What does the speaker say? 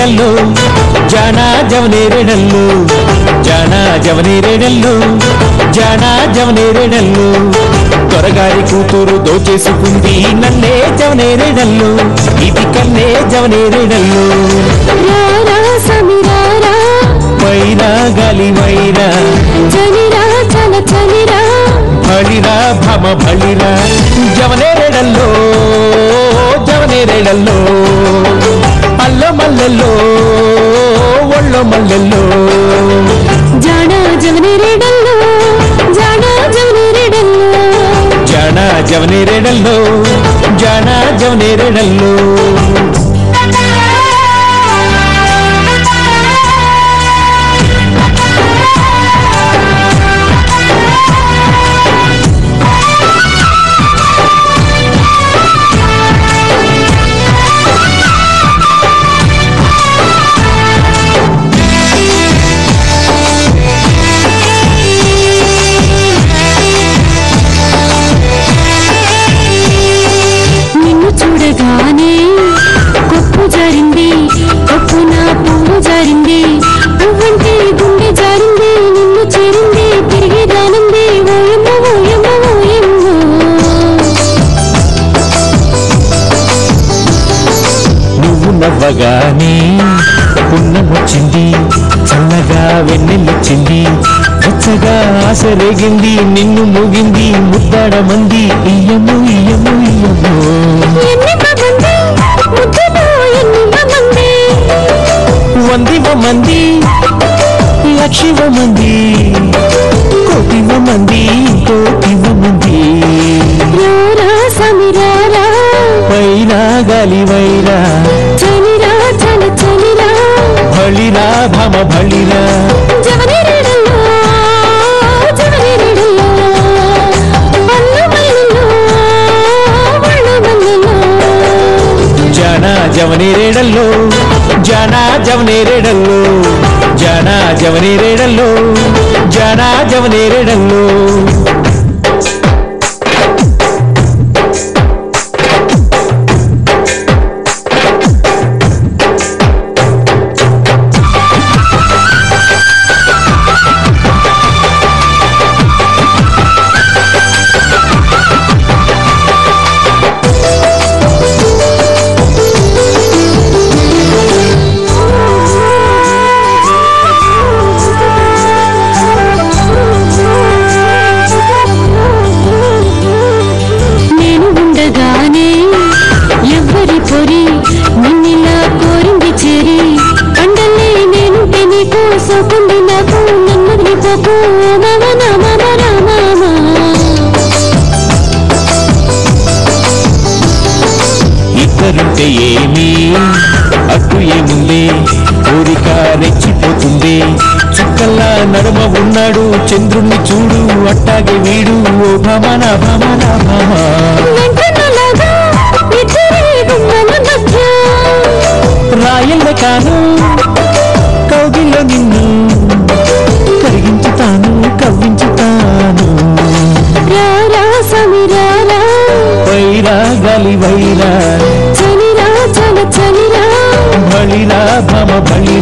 జవనేరేడల్లో జానా జవనేరేడల్లో జానా జవనేరేడల్లో జానా జవనేరేడల్లో త్వరగారి కూతురు దోచేసుకుంది నన్నే జవనేరేడల్లో ఇది కన్నే జవనేరేడల్లో రారా సమీరారా వైరా గాలి వైరా చలిరా చల చలిరా బళిరా భమ బళిరా జవనేరేడల్లో జవనేరేడల్లో అల్ల మల్లెల్లో ఒళ్ళో మల్లెల్లో జాడ జవనేరేడల్లో జాడ జవనేరేడల్లో జాన జవనేరేడల్లో జాన జవనేరేడల్లో నిన్ను చూడగానే కొప్పు జారింది కొప్పు నా పువ్వు జారింది పువ్వంటే గుండె జారింది నిన్ను చేరింది తిరిగి రానుంది ఓయమ్మ ఓయమ్మ ఓయమ్మ నువ్వు నవ్వగానే పున్నమొచ్చింది చల్లగా వెన్నెలొచ్చింది వెచ్చగా ఆశ రేగింది నిన్ను మూగింది ముద్దాడమంది ఇయ్యము ఇయ్యము ఇయ్యము ఎన్నివ్వమంది ముద్దులో ఎన్నివ్వమంది వందివ మంది లక్షివ మంది కోటివ మంది కోటివ మంది రారా సమీరారా వైరా గాలి వైరా చలిరా చల చలిరా బళిరా భమ బళిరా జవనేరేడల్లో జవనేరేడల్లో అల్ల మల్లెల్లో వల్ల మల్లెల్లో జానా జవనేరేడల్లో జానా జవనేరేడల్లో జానా జవనేరేడల్లో జానా జవనేరేడల్లో నేను ఉండగానే ఎవ్వరి పొరి నిన్నిలా కోరింది చేరి అండలే నేనుంటే నీకు సోకుంది నాకు నన్ను వదిలిపోకు మామ నా మామ నా మామ ఇద్దరుంటే ఏమి అట్టు ఏముంది కోరిక రెచ్చిపోతుంది చుక్కల్లా నడుమ ఉన్నాడు చంద్రుణ్ణి చూడు అట్టాగే వీడు ఓ భమన భమన భమ వెంటనలాగా ఇద్దరి గుమ్మల మధ్య రాయల్ల కాను కౌగిల్లో నిన్ను కరిగించుతాను కవ్వించుతాను రారా సమీరారా వైరా గాలి వైరా చలిరా చల చలిరా బళిరా భమ బళి